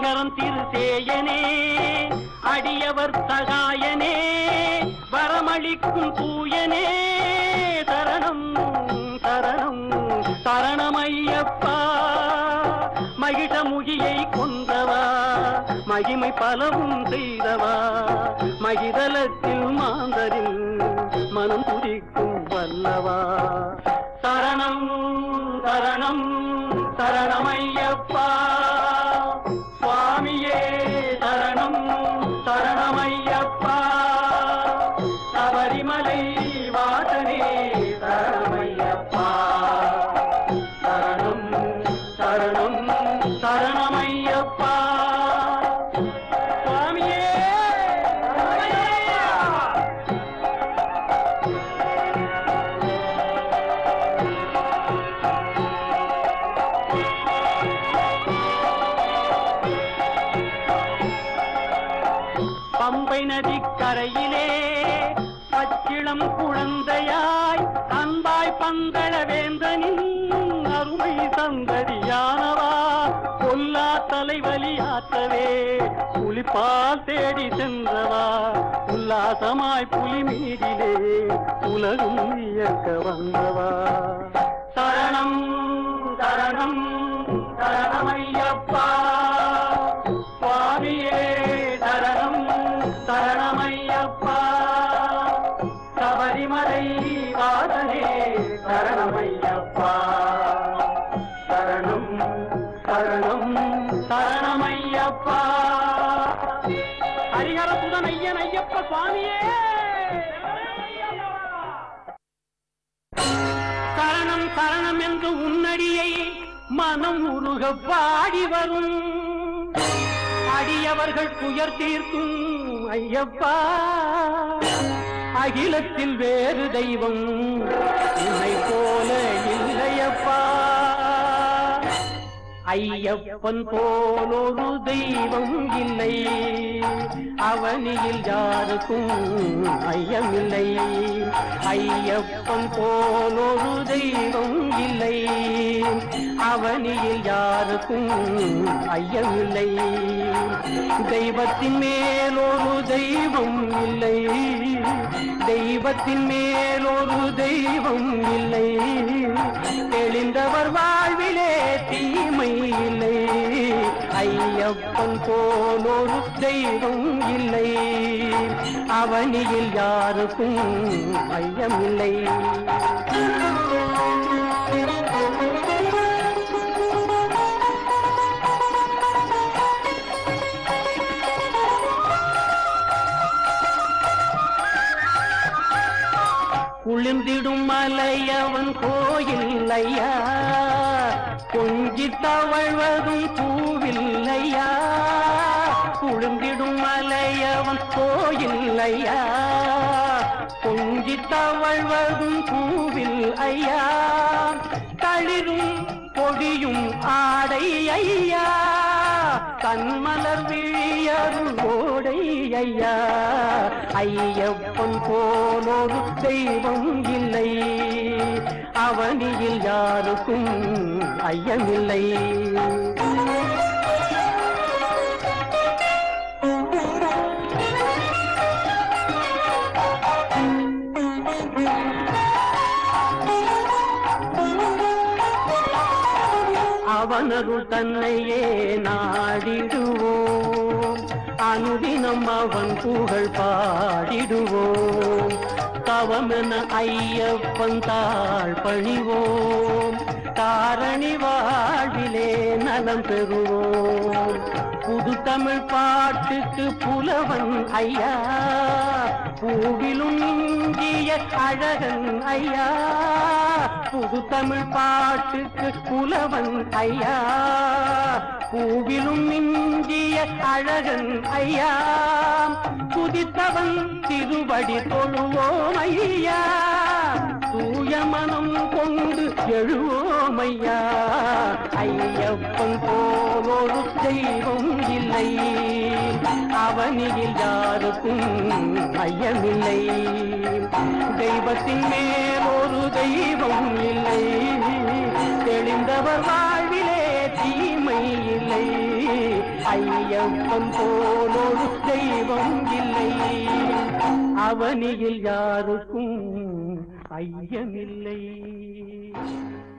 ஹரிஹரன் திருசேயனே அடியவர் சகாயனே வரமளிக்கும் தூயனே சரணம் சரணம் சரணமையப்பா மகிஷமுகியை கொன்றவா மகிமை பலவும் செய்தவா மகிதலத்தில் மாந்தரின் மனம் துடிக்கும் வல்லவா சரணம் சரணம் சரணமையப்பா சுவாமியே சரணம் சரணமையப்பா சபரிமலை வாசனே சரணமையப்பா சரணம் சரணம் சரணமையப்பா சுவாமியே சரணமையா. பம்பை நதி கரையிலே பச்சிளம் குழந்தையாய் அன்பாய் பந்தள வேந்தனின் அருமை சந்ததியானவா பொல்லா தலைவலியாற்றவே புலிப்பால் தேடி சென்றவா உல்லாசமாய் புலி மீதிலே உலகும் இயக்க வந்தவா சரணம் சரணம் சரணமையப்பா சுவாமியே சரணம் சரணமையப்பா சபரிமலை வாசனே சரணமையப்பா சரணம் சரணம் சரணமையப்பா ஹரிஹரசுதன் ஐயன் ஐயப்ப சுவாமியே சரணம் சரணம் என்று உன்னடியை மனம் உருக பாடி வரும் அடியவர்கள் துயர் தீர்க்கும் ஐயப்பா அகிலத்தில் வேறு தெய்வம் உன்னை போல இல்லையப்பா ஐயப்பன் போலொரு தெய்வம் இல்லை அவனியில் யாருக்கும் ஐயமில்லை ஐயப்பன் போலொரு தெய்வம் இல்லை அவனியில் யாருக்கும் ஐயமில்லை தெய்வத்தின் மேலொரு தெய்வம் இல்லை தெய்வத்தின் மேலொரு தெய்வம் இல்லை தெளிந்தவர் வாழ்விலே தீமை இல்லை ஐயப்பன் போலொரு தெய்வம் இல்லை அவனியில் யாருக்கும் ஐயமில்லை குளிர்ந்திடும் மலையவன் கோயில் ஐயா கொஞ்சி தவழ்வதும் பூவில் ஐயா குளிர்ந்திடும் மலையவன் கோயில் ஐயா கொஞ்சி தவழ்வதும் பூவில் ஐயா தளிரும் பொடியும் ஆடை ஐயா கண்மலர் விழியருள் ஓடை ஐயா ஐயப்பன் போலொரு தெய்வம் இல்லை அவனியில் யாருக்கும் ஐயமில்லை அவனருள் தன்னையே நாடிடுவோம் அனுதினம் அவன் புகழ் பாடிடுவோம் தவமென ஐயப்பன் தாழ் பணிவோம் தாரணி வாழ்விலே நலம் பெறுவோம் புது தமிழ் பாட்டுக்கு புலவன் ஐயா பூவிலும் இஞ்சிய அழகன் ஐயா புது தமிழ் பாட்டுக்கு புலவன் ஐயா பூவிலும் மிஞ்சிய அழகன் ஐயா துதித்தவன் திருவடி தொழுவோம் ஐயா தூய மனம் கொண்டு எழுவோம் ஐயா ஐயப்பன் போலொரு தெய்வம் இல்லை அவனில் யாருக்கும் ஐயமில்லை தெய்வத்தின் மேல் ஒரு தெய்வம் இல்லை தெளிந்தவர் வாழ்விலே தீமை இல்லை ஐயப்பன் போலொரு தெய்வம் இல்லை அவனியில் யாருக்கும் ஐயமில்லை